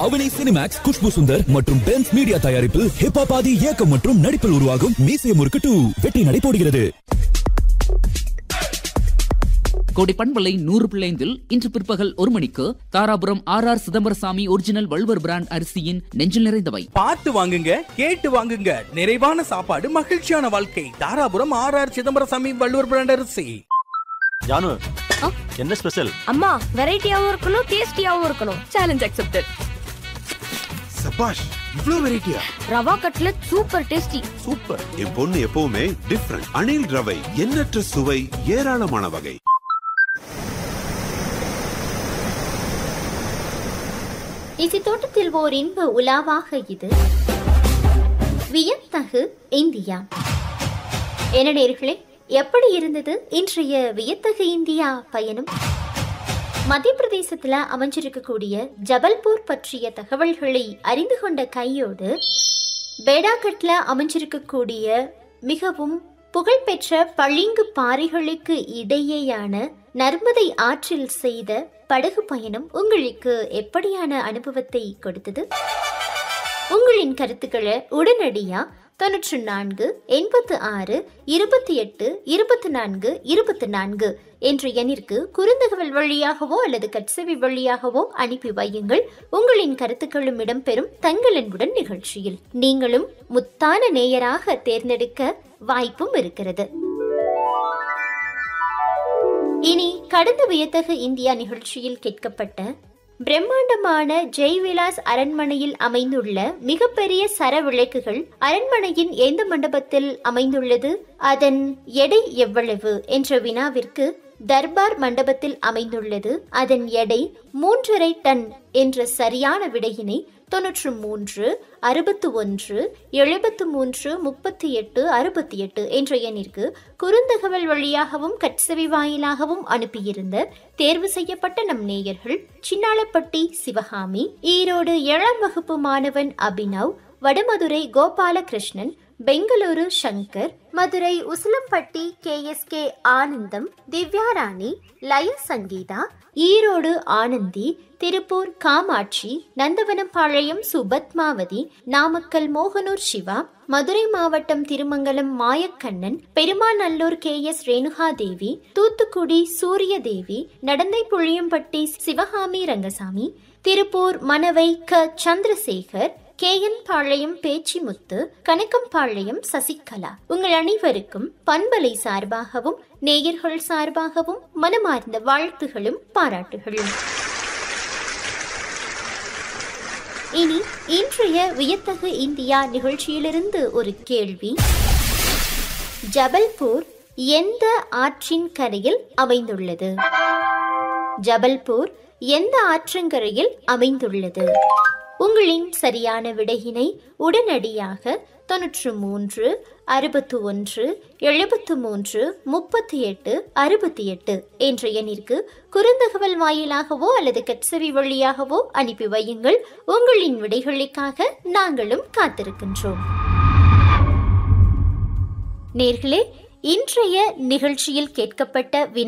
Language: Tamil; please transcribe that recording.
அவனி சினிமேக்ஸ் குஷ்பு சுந்தர் மற்றும் பென்ஸ் மீடியா தயாரிப்பில் ஹிப்ஹாப் ஆதி இயக்கம் மற்றும் நடிப்பில் உருவாகும் மீசை முறுக்கு டூ வெற்றி நடைபோடுகிறது கோடி பண்பலை நூறு பிள்ளைந்தில் இன்று பிற்பகல் ஒரு மணிக்கு Dharapuram R R Chidambarasamy original Valluvar brand அரிசியின் நெஞ்சில் நிறைந்தவை பார்த்து வாங்குங்க கேட்டு வாங்குங்க நிறைவான சாப்பாடு மகிழ்ச்சியான வாழ்க்கை Dharapuram R R Chidambarasamy Valluvar brand அரிசி ஜானு என்ன ஸ்பெஷல் அம்மா வெரைட்டியாவும் இருக்கணும் டேஸ்டியாவும் இருக்கணும் சேலஞ்ச் அக்செப்டட் சபாஷ் இவ்ளோ வெரைட்டியா rava cutlet super tasty super என் பொண்ணு எப்பவுமே டிஃப்ரெண்ட் அணில் ரவை எண்ணற்ற சுவை ஏராளமான வகை இசை தோட்டத்தில் ஓர் இன்ப உலாவாக இது வியத்தகு இந்தியா என்ன நேர்களே எப்படி இருந்தது இன்றைய வியத்தகு இந்தியா பயணம் மத்திய பிரதேசத்துல அமைஞ்சிருக்கக்கூடிய ஜபல்பூர் பற்றிய தகவல்களை அறிந்து கொண்ட கையோடு பேடாகட்ல அமைஞ்சிருக்கக்கூடிய மிகவும் புகழ்பெற்ற பளிங்கு பாறைகளுக்கு இடையேயான நர்மதை ஆற்றில் செய்த படகு பயணம் உங்களுக்கு எப்படியான அனுபவத்தை கொடுத்தது உங்களின் கருத்துக்களை உடனடியா தொன்னூற்று நான்கு எண்பத்து ஆறு இருபத்தி எட்டு இருபத்தி நான்கு இருபத்தி நான்கு என்ற எண்ணிற்கு குறுந்தகவல் வழியாகவோ அல்லது கட்செவி வழியாகவோ அனுப்பி வையுங்கள் உங்களின் கருத்துக்களும் இடம்பெறும் தங்கள் அன்புடன் நிகழ்ச்சியில் நீங்களும் முத்தான நேயராக தேர்ந்தெடுக்க வாய்ப்பும் இருக்கிறது இனி கடந்த வியத்தகு இந்தியா நிகழ்ச்சியில் கேட்கப்பட்ட பிரம்மாண்டமான ஜெய்விலாஸ் அரண்மனையில் அமைந்துள்ள மிகப்பெரிய சர விளக்குகள் அரண்மனையின் எந்த மண்டபத்தில் அமைந்துள்ளது அதன் எடை எவ்வளவு என்ற வினாவிற்கு தர்பார் மண்டபத்தில் அமைந்துள்ளது அதன் எடை மூன்றரை டன் என்ற சரியான விடையினை தொன்னூற்று மூன்று அறுபத்து ஒன்று எழுபத்து மூன்று முப்பத்தி எட்டு அறுபத்தி எட்டு என்ற எண்ணிற்கு குறுந்தகவல் வழியாகவும் கட்செவி வாயிலாகவும் அனுப்பியிருந்த தேர்வு செய்யப்பட்ட நம் நேயர்கள் சின்னாளப்பட்டி சிவகாமி ஈரோடு ஏழாம் வகுப்பு மாணவன் Abhinav Vadamadurai Gopalakrishnan Bengaluru Shankar Madurai Usilampatti K S K Anandham Divyarani லய சங்கீதா ஈரோடு ஆனந்தி திருப்பூர் காமாட்சி நந்தவனம்பாளையம் சுபத்மாவதி நாமக்கல் மோகனூர் சிவா மதுரை மாவட்டம் திருமங்கலம் மாயக்கண்ணன் பெருமாநல்லூர் கே எஸ் ரேணுகாதேவி தூத்துக்குடி சூரியதேவி நடந்தை புளியம்பட்டி சிவகாமி ரங்கசாமி திருப்பூர் மணவை க சந்திரசேகர் கேஎன் பாளையம் பேச்சிமுத்து கனகம்பாளையம் சசிகலா உங்கள் அனைவருக்கும் பண்பலை சார்பாகவும் நேயர்கள் சார்பாகவும் மனமார்ந்த வாழ்த்துகளும் பாராட்டுகளும் இனி இன்றைய வியத்தகு இந்தியா நிகழ்ச்சியிலிருந்து ஒரு கேள்வி ஜபல்பூர் எந்த ஆற்றின் கரையில் அமைந்துள்ளது ஜபல்பூர் எந்த ஆற்றங்கரையில் அமைந்துள்ளது உங்களின் சரியான விடையினை உடனடியாக தொன்னூற்று மூன்று அறுபத்து ஒன்று எழுபத்து மூன்று முப்பத்தி எட்டு அறுபத்தி எட்டு என்ற எண்ணிற்கு குறுந்தகவல் வாயிலாகவோ அல்லது கட்செவி வழியாகவோ அனுப்பி வையுங்கள் உங்களின் விடைகளுக்காக நாங்களும் காத்திருக்கின்றோம் நேர்களே இன்றைய நிகழ்ச்சியில் கேட்கப்பட்ட வினா